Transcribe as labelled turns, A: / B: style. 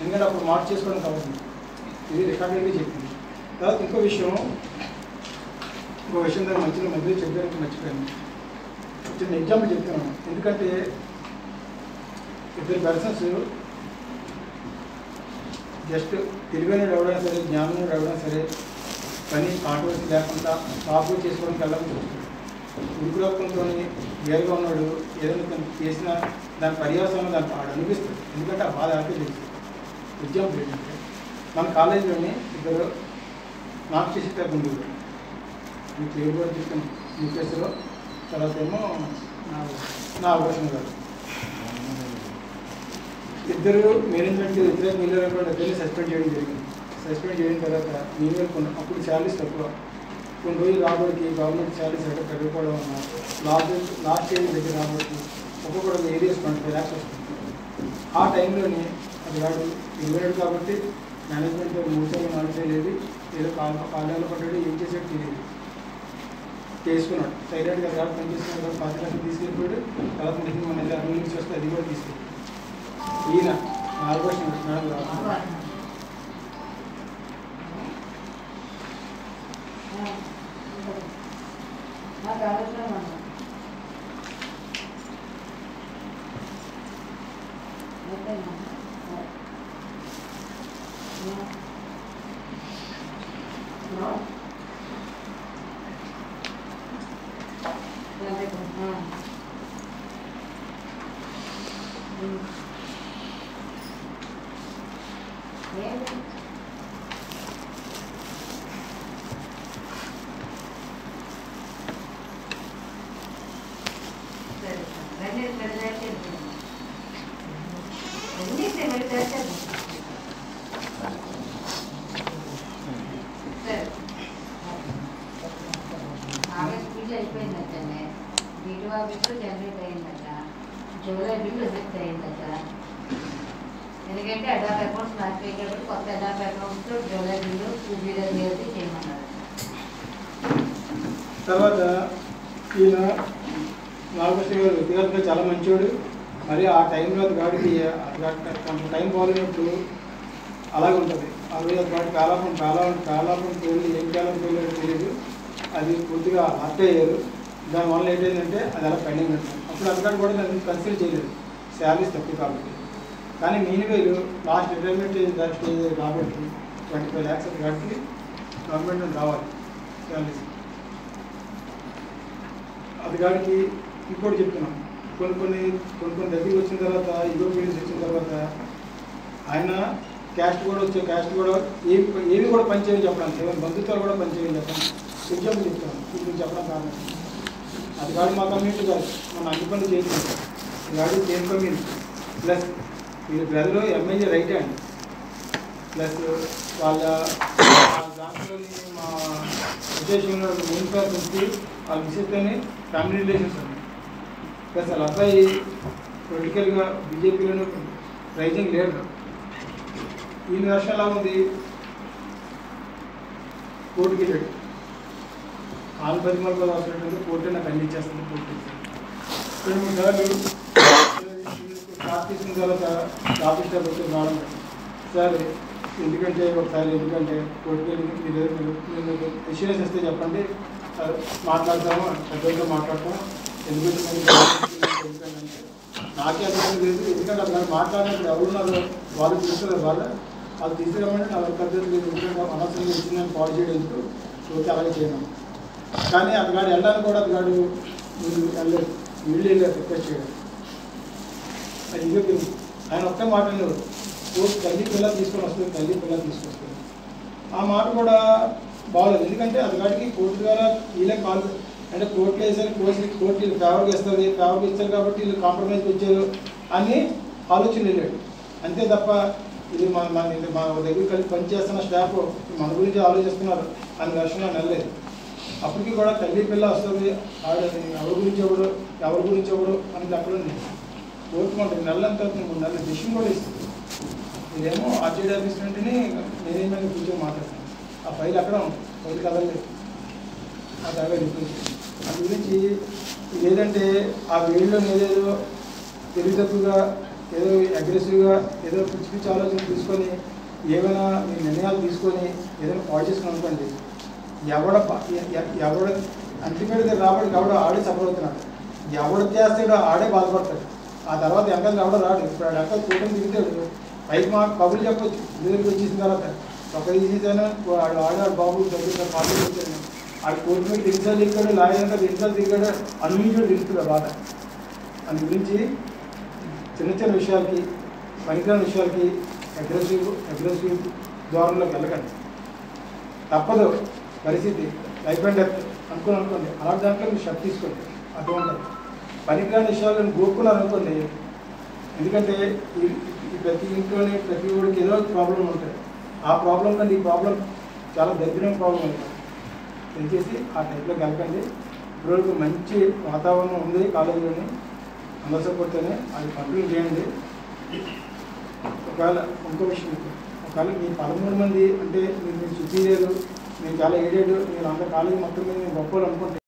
A: ఎందుకంటే అప్పుడు మార్క్ చేసుకోవడం కావాలి ఇది రికార్డెడ్గా చెప్పింది తర్వాత ఇంకో విషయం ఇంకో విషయం దాని మధ్యలో మధ్యలో చెప్పడానికి మర్చిపోయాను చిన్న ఎగ్జాంపుల్ చెప్తున్నాను ఎందుకంటే ఇద్దరు పర్సన్స్ జస్ట్ తెలివైన ఎవడైనా సరే జ్ఞానం ఎవడైనా సరే పని కాంట్రవర్సీ లేకుండా సాగు చేసుకోవడానికి వెళ్ళాలని చూస్తాడు గురుకులత్వంతో వేరుగా ఉన్నాడు ఏదైనా తను చేసిన దాని పర్యావసనం దానికి వాడు అనిపిస్తుంది ఎందుకంటే ఆ బాధ ఆడితే తెలుసు ఎగ్జాంపుల్ ఏంటంటే మన కాలేజీలోని ఇద్దరు నాకు చేసే ఉండేవారు మీకు పేరు కూడా చెప్తాను యూపీఎస్లో తర్వాత ఏమో నా నా అవకాశం గారు ఇద్దరు మేనేజ్మెంట్ వ్యతిరేక మిల్లర్ ఇద్దరిని సస్పెండ్ చేయడం జరిగింది సస్పెండ్ చేయడం తర్వాత మినిమం కొన్ని అప్పుడు శాలరీస్ తక్కువ కొన్ని రోజులు రాబడికి గవర్నమెంట్ శాలరీస్ ఎక్కడ పెరగకపోవడం వల్ల లాస్ట్ లాస్ట్ ఇయర్ దగ్గర రాబడికి ఒక్కొక్కటి ఏరియాస్ ట్వంటీ ఫైవ్ ల్యాక్స్ వస్తుంది ఆ టైంలోనే అది వాడు ఇవ్వలేడు కాబట్టి మేనేజ్మెంట్ మూడు సార్లు నాలుగు సార్లు లేదు ఏదో కాలు కాలేజీలో పడ్డాడు ఏం చేసాడు తెలియదు చేసుకున్నాడు సైలెంట్గా రాడు పని చేసుకున్నాడు పాతి లక్షలు తీసుకెళ్ళిపోయాడు తర్వాత మిగిలిన మన నెల అరవై నుంచి వస్తే అది కూడా తీసుకెళ్ళి ఈయన నాలుగు వర్షం మేడం రాదు
B: నాకు ఆలోచన ఉన్నా. అయిపోయిందా? హలో? ఆ. ఉమ్. ఏంటి? సరే సరే రెండు పెద్దలైతే ఎన్ని సెవెన్ చేస్తారు సరే ఆగస్ట్ బిల్లు అయిపోయిందటనే వీటి ఆఫీస్లో జనరేట్ అయిందట జూలై బిల్లు రిజెక్ట్ అయిందట ఎందుకంటే అడాప్ అకౌంట్స్ మార్చి కాబట్టి కొత్త అడాప్ అకౌంట్స్లో July bill two zero zero చేయమన్నారు
A: తర్వాత ఈయన నాగకృష్ణ గారు వ్యక్తిగతంగా చాలా మంచివాడు మరి ఆ టైంలో అది గాడికి కొంత టైం బాగాలేనప్పుడు అలాగే ఉంటుంది ఆ రోజు అది గాడి కాలాపం కాలం కాలాపం పేరు ఏం కాలం పేరు తెలియదు అది పూర్తిగా హర్ట్ అయ్యారు దానివల్ల ఏంటంటే అది అలా పెండింగ్ ఉంటుంది అప్పుడు అందుకని కూడా దాన్ని కన్సిడర్ చేయలేదు శాలరీస్ తక్కువ కాబట్టి కానీ మీన్ వేలు లాస్ట్ రిటైర్మెంట్ స్టేజ్ కాబట్టి ట్వంటీ ఫైవ్ ల్యాక్స్ అది గాడికి గవర్నమెంట్ నుండి రావాలి శాలరీస్ అది కాడికి ఇంకోటి చెప్తున్నాం కొన్ని కొన్ని కొన్ని కొన్ని దగ్గరికి వచ్చిన తర్వాత ఇగో ఫీలింగ్స్ వచ్చిన తర్వాత ఆయన క్యాస్ట్ కూడా వచ్చే క్యాస్ట్ కూడా ఏమి ఏమి కూడా పనిచేయని చెప్పడానికి ఏమైనా బంధుత్వాలు కూడా పనిచేయని చెప్పండి ఎగ్జాంపుల్ చెప్తాను ఇది చెప్పడం కారణం అది కాదు మా కమ్యూనిటీ కాదు మన అన్ని పనులు చేసింది ఇది కాదు సేమ్ కమ్యూనిటీ ప్లస్ వీళ్ళ brother MAG right hand plus వాళ్ళ వాళ్ళ దాంట్లోని మా ఉద్దేశంలో మూడు సార్ నుంచి వాళ్ళ మిస్సెస్తోనే ఫ్యామిలీ రిలేషన్స్ ఉన్నాయి ప్లస్ వాళ్ళ అబ్బాయి పొలిటికల్గా బీజేపీలోనే రైజింగ్ లీడర్ ఈయన వర్షం ఎలా ఉంది కోర్టుకి వెళ్ళాడు ఆల్ పదిమూడు పది అవసరం కోర్టు నాకు అందించేస్తుంది కోర్టు రెండు మూడు సార్లు క్లాస్ తీసుకున్న తర్వాత ఆఫీస్ స్టాఫ్ వచ్చి రావడం సార్ ఎందుకంటే ఒకసారి ఎందుకంటే కోర్టుకి వెళ్ళి మీరు మీరు- మీరు ఇన్సూరెన్స్ ఇస్తే చెప్పండి సార్ మాట్లాడతాము పెద్దలతో మాట్లాడతాం ఎందుకంటే మీరు ఎందుకంటే అంటే నాకే అర్థం లేదు ఎందుకంటే అక్కడ మాట్లాడినప్పుడు ఎవరున్నారో వాళ్ళు తెలుస్తారు వాళ్ళు వాళ్ళు తీసుకురమ్మంటే నా వర్క్ పద్ధతి లేదు ఎందుకంటే అనవసరంగా ఇచ్చిందని పాడు చేయడం ఎందుకు ఓకే అలాగే చేయడం కానీ అతగాడు వెళ్ళడానికి కూడా అతగాడు వీళ్ళు వెళ్ళలేదు వీళ్ళు వెళ్ళారు రిక్వెస్ట్ చేయడం అది ఇదే తెలుసు ఆయన ఒక్క మాట లేదు ఓ తల్లి పిల్ల తీసుకొని వస్తుంది తల్లి పిల్ల తీసుకొస్తుంది ఆ మాట కూడా బాగలేదు ఎందుకంటే అతగాడికి కోర్టు ద్వారా వీళ్ళే కాల్ అంటే కోర్టులో వేసారు కోర్టు కోర్టు వీళ్ళు ఫేవర్గా ఇస్తుంది ఫేవర్గా ఇస్తారు కాబట్టి వీళ్ళు కాంప్రమైజ్కి వచ్చారు అని ఆలోచన వెళ్ళాడు అంతే తప్ప ఇది మన మన ఇది మన దగ్గర కలిసి పనిచేస్తున్న స్టాఫ్ మన గురించి ఆలోచిస్తున్నారు అని దర్శనం వెళ్ళలేదు అప్పటికి కూడా తల్లి పిల్ల వస్తుంది ఆవిడ ఎవరి గురించి ఎవడు ఎవరి గురించి ఎవడు అని చెప్పడం కోరుకుంటుంది నెల ఎంత అవుతుంది మూడు నెలల డిసిషన్ కూడా ఇస్తుంది ఇదేమో ఆర్జేడీ ఆఫీస్ నుండి మేనేజ్మెంట్ కూర్చొని మాట్లాడుతాను ఆ ఫైల్ అక్కడ ఉంది ఫైల్ కదలేదు అది అవే రిప్లేస్ దాని గురించి ఏదంటే ఆ వేడిలో ఏదేదో తెలివి తక్కువగా ఏదో అగ్రెసివ్గా ఏదో పిచ్చి పిచ్చి ఆలోచన తీసుకొని ఏమైనా మీ నిర్ణయాలు తీసుకొని ఏదైనా పాడు చేసుకుని అనుకోండి ఎవడ ప- ఎ- ఎ- ఎవడ అల్టిమేట్గా రాబడికి ఎవడో ఆడే సఫర్ అవుతున్నాడు ఎవడు చేస్తాడో ఆడే బాధపడతాడు ఆ తర్వాత వెనకాల ఎవడో రాడు ఇప్పుడు ఆడు వెనకాల కూటమి దిగుతాడు పైకి మా కబుర్లు చెప్పొచ్చు దగ్గరికి వచ్చేసిన తర్వాత ఒక తీసేసాను వాడు ఆడాడు బాబు దగ్గర పార్టీ వచ్చాను ఆడు కోర్టు మీద ఎన్నిసార్లు దిగాడు లాయర్ అంటే ఎన్నిసార్లు దిగాడు అన్ని కూడా తెలుస్తుంది ఆ బాధ అందు గురించి చిన్న చిన్న విషయాలకి పనికిరాని విషయాలకి అగ్రెసివ్ అగ్రెసివ్ ధోరణిలోకి వెళ్ళకండి తప్పదు పరిస్థితి లైఫ్ అండ్ డెత్ అనుకుని అనుకోండి అలాంటి దాంట్లో మీరు షర్ట్ తీసుకోండి అటువంటి పనికిరాని విషయాలను గోక్కున్నారు అనుకోండి ఎందుకంటే ఈ ఈ ప్రతి ఇంట్లోనే ప్రతి ఊరికి ఏదో ఒక ప్రాబ్లం ఉంటుంది ఆ ప్రాబ్లం కంటే ఈ ప్రాబ్లం చాలా దగ్గరైన ప్రాబ్లం ఉంటుంది దయచేసి ఆ టైప్లో కలకండి ఇప్పుడు మంచి వాతావరణం ఉంది కాలేజీలోని అందరి సపోర్ట్తోనే అది కంటిన్యూ చేయండి ఒకవేళ ఇంకో విషయం మీకు. ఒకవేళ మీ పదమూడు మంది అంటే మీరు మీరు సుపీరియర్ మీరు చాలా ఏడేడు మీరు అందరు కాలేజీ మొత్తం మీద మీరు గొప్పలు అనుకుంటే